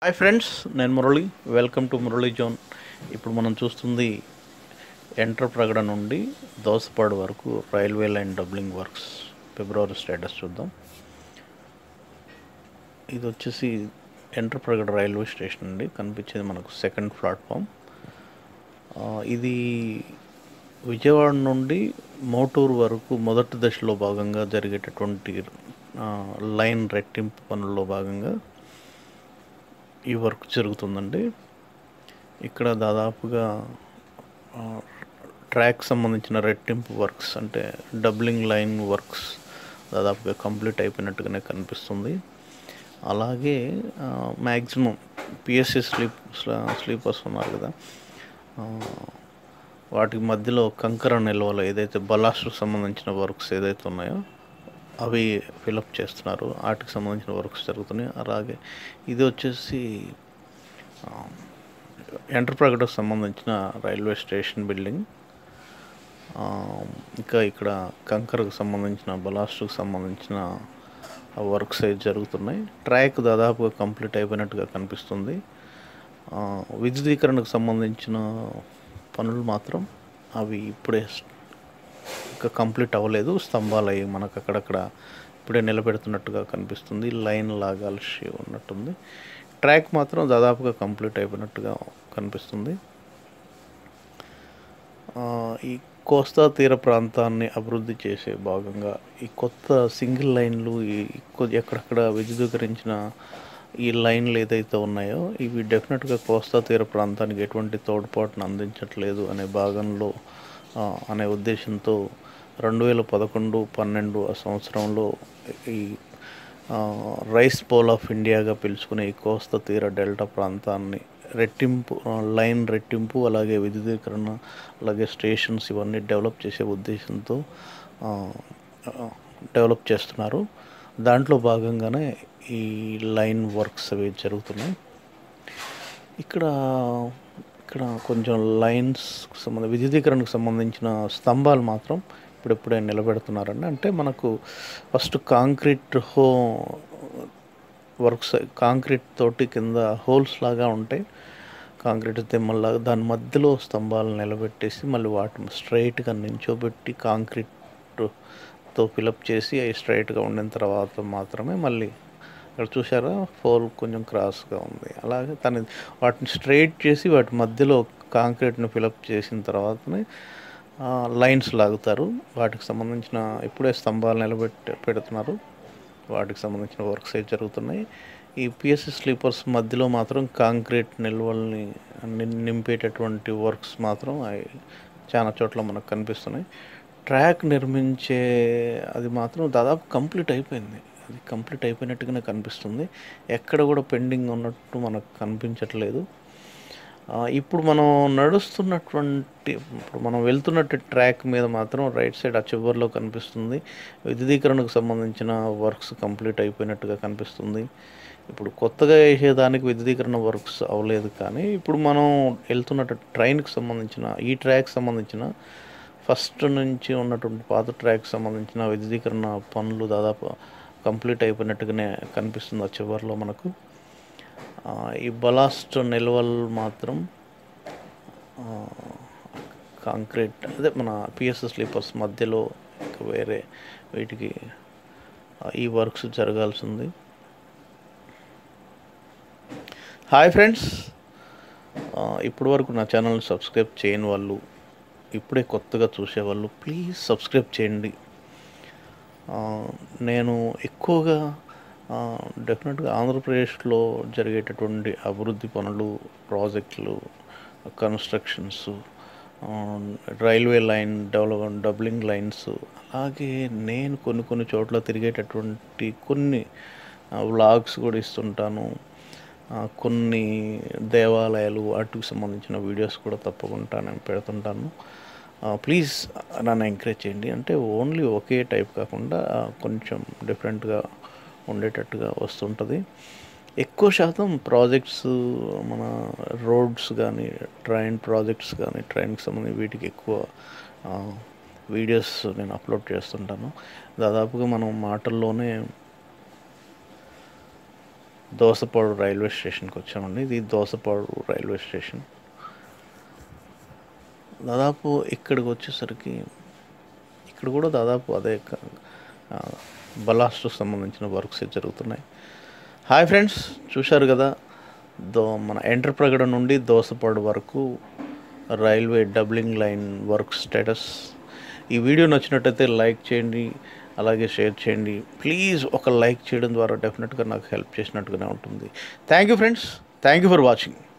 hi friends నేను Murali welcome to Murali zone ఇప్పుడు మనం చూస్తుంది ఎంటర్ ప్రగడ నుండి దోసపాడు వరకు railway line doubling works February status చూద్దాం ఇది వచ్చేసి ఎంటర్ ప్రగడ రైల్వే స్టేషన్ అండి కనిపించేది మనకు సెకండ్ ప్లాట్ఫామ్ ఆ, ఇది విజయవాడ నుండి మోటూరు వరకు మొదటి దశలో భాగంగా జరిగేటటువంటి ఆ, లైన్ రెట్టింపు పనుల్లో భాగంగా ఈ వర్క్ జరుగుతుందండి ఇక్కడ దాదాపుగా ఆ, ట్రాక్ సంబంధించిన రెట్టింపు వర్క్స్ అంటే డబ్లింగ్ లైన్ వర్క్స్ దాదాపుగా కంప్లీట్ అయిపోయినట్టుగానే కనిపిస్తుంది అలాగే మ్యాక్సిమం పిఎస్సి స్లీప్ స్లీపర్స్ ఉన్నారు కదా ఆ, వాటి మధ్యలో కంకర నిల్వలు ఏదైతే బలాస్ట్కు సంబంధించిన వర్క్స్ ఏదైతే ఉన్నాయో అవి ఫిలప్ చేస్తున్నారు వాటికి సంబంధించిన వర్క్స్ జరుగుతున్నాయి అలాగే ఇది వచ్చేసి ఎంటర్ప్రగడకు సంబంధించిన రైల్వే స్టేషన్ బిల్డింగ్ ఆ, ఇంకా ఇక్కడ కంకరకు సంబంధించిన బలాస్ట్కు సంబంధించిన వర్క్స్ అయితే జరుగుతున్నాయి ట్రాక్ దాదాపుగా కంప్లీట్ అయిపోయినట్టుగా కనిపిస్తుంది ఆ, విద్యుదీకరణకు సంబంధించిన పనులు మాత్రం అవి ఇప్పుడే ఇంకా కంప్లీట్ అవ్వలేదు స్తంభాలు అవి మనకు అక్కడక్కడ ఇప్పుడే నిలబెడుతున్నట్టుగా కనిపిస్తుంది లైన్ లాగాల్సి ఉన్నట్టుంది ట్రాక్ మాత్రం దాదాపుగా కంప్లీట్ అయిపోయినట్టుగా కనిపిస్తుంది ఆ, ఈ కోస్తా తీర ప్రాంతాన్ని అభివృద్ధి చేసే భాగంగా ఈ కొత్త సింగిల్ లైన్లు ఈ కొ- ఎక్కడెక్కడ విద్యుదీకరించిన ఈ లైన్లు ఏదైతే ఉన్నాయో ఇవి డెఫినెట్గా కోస్తా తీర ప్రాంతానికి ఎటువంటి తోడ్పాటును అందించట్లేదు అనే భాగంలో ఆ, అనే ఉద్దేశంతో రెండు వేల పదకొండు పన్నెండు ఆ సంవత్సరంలో ఈ ఆ, రైస్ పోల్ ఆఫ్ ఇండియాగా పిలుచుకునే ఈ కోస్తా తీర డెల్టా ప్రాంతాన్ని రెట్టింపు ఆ, లైన్ రెట్టింపు అలాగే విద్యుదీకరణ అలాగే స్టేషన్స్ ఇవన్నీ డెవలప్ చేసే ఉద్దేశంతో ఆ, ఆ, డెవలప్ చేస్తున్నారు దాంట్లో భాగంగానే ఈ లైన్ వర్క్స్ అవి జరుగుతున్నాయి ఇక్కడ ఇక్కడ కొంచెం లైన్స్ సంబంధ విద్యుదీకరణకు సంబంధించిన స్తంభాలు మాత్రం ఇప్పుడిప్పుడే నిలబెడుతున్నారండి అంటే మనకు ఫస్ట్ కాంక్రీట్ హో వర్క్స్ కాంక్రీట్ తోటి కింద హోల్స్ లాగా ఉంటాయి కాంక్రీట్ తెమ్మల్లాగా దాని మధ్యలో స్తంభాలు నిలబెట్టేసి మళ్ళీ వాటిని స్ట్రైట్గా నించోబెట్టి కాంక్రీట్తో ఫిలప్ చేసి అవి స్ట్రైట్గా ఉండిన తర్వాత మాత్రమే మళ్ళీ ఇక్కడ చూసారా ఫోల్ కొంచెం క్రాస్గా ఉంది అలాగే తన వాటిని స్ట్రైట్ చేసి వాటి మధ్యలో కాంక్రీట్ని ఫిలప్ చేసిన తర్వాతనే లైన్స్ లాగుతారు వాటికి సంబంధించిన ఇప్పుడే స్తంభాలు నిలబెట్టి పెడుతున్నారు వాటికి సంబంధించిన వర్క్స్ అయితే జరుగుతున్నాయి ఈ పిఎస్సి స్లీపర్స్ మధ్యలో మాత్రం కాంక్రీట్ నిల్వల్ని నిం- నింపేటటువంటి వర్క్స్ మాత్రం అవి చాలా చోట్ల మనకు కనిపిస్తున్నాయి ట్రాక్ నిర్మించే అది మాత్రం దాదాపు కంప్లీట్ అయిపోయింది అది కంప్లీట్ అయిపోయినట్టుగానే కనిపిస్తుంది ఎక్కడ కూడా పెండింగ్ ఉన్నట్టు మనకు కనిపించట్లేదు ఆ, ఇప్పుడు మనం నడుస్తున్నటువంటి ఇప్పుడు మనం వెళ్తున్నట్టు ట్రాక్ మీద మాత్రం రైట్ సైడ్ ఆ చివరిలో కనిపిస్తుంది విద్యుదీకరణకు సంబంధించిన వర్క్స్ కంప్లీట్ అయిపోయినట్టుగా కనిపిస్తుంది ఇప్పుడు కొత్తగా వేసేదానికి విద్యుదీకరణ వర్క్స్ అవ్వలేదు కానీ ఇప్పుడు మనం వెళ్తున్నట్టు ట్రైన్కి సంబంధించిన ఈ ట్రాక్ సంబంధించిన ఫస్ట్ నుంచి ఉన్నటువంటి పాత ట్రాక్ సంబంధించిన విద్యుదీకరణ పనులు దాదాపు కంప్లీట్ అయిపోయినట్టుగానే కనిపిస్తుంది ఆ చివరిలో మనకు ఆ, ఈ బలాస్ట్ నిల్వలు మాత్రం ఆ, కాంక్రీట్ అదే మన పిఎస్ స్లీపర్స్ మధ్యలో ఇంకా వేరే వీటికి ఆ, ఈ వర్క్స్ జరగాల్సింది హాయ్ ఫ్రెండ్స్ ఇప్పటి వరకు నా ఛానల్ని సబ్స్క్రైబ్ చేయని వాళ్ళు ఇప్పుడే కొత్తగా చూసేవాళ్ళు ప్లీజ్ సబ్స్క్రైబ్ చేయండి ఆ, నేను ఎక్కువగా డెఫినెట్గా ఆంధ్రప్రదేశ్లో జరిగేటటువంటి అభివృద్ధి పనులు ప్రాజెక్టులు constructions railway line develop doubling lines అలాగే నేను కొన్ని కొన్ని చోట్ల తిరిగేటటువంటి కొన్ని వ్లాగ్స్ కూడా ఇస్తుంటాను ఆ, కొన్ని దేవాలయాలు వాటికి సంబంధించిన వీడియోస్ కూడా తప్పకుండా నేను పెడుతుంటాను ప్లీజ్ నన్ను ఎంకరేజ్ చేయండి అంటే ఓన్లీ ఒకే టైప్ కాకుండా ఆ, కొంచెం డిఫరెంట్గా ఉండేటట్టుగా వస్తుంటుంది ఎక్కువ శాతం ప్రాజెక్ట్స్ మన రోడ్స్ కానీ ట్రైన్ ప్రాజెక్ట్స్ కానీ ట్రైన్కి సంబంధించి వీటికి ఎక్కువ ఆ, వీడియోస్ నేను అప్లోడ్ చేస్తుంటాను దాదాపుగా మనం మాటల్లోనే దోసపాడు రైల్వే స్టేషన్కి వచ్చామండి ఇది దోసపాడు రైల్వే స్టేషన్ దాదాపు ఇక్కడికి వచ్చేసరికి ఇక్కడ కూడా దాదాపు అదే క- ఆ, బలాస్ట్కు సంబంధించిన వర్క్స్ జరుగుతున్నాయి హాయ్ ఫ్రెండ్స్ చూశారు కదా దో మన ఎంటర్ప్రగడ నుండి దోసపాడు వరకు railway doubling line work status ఈ వీడియో నచ్చినట్టయితే లైక్ చేయండి అలాగే షేర్ చేయండి ప్లీజ్ ఒక లైక్ చేయడం ద్వారా డెఫినెట్గా నాకు హెల్ప్ చేసినట్టుగానే ఉంటుంది thank you friends thank you for watching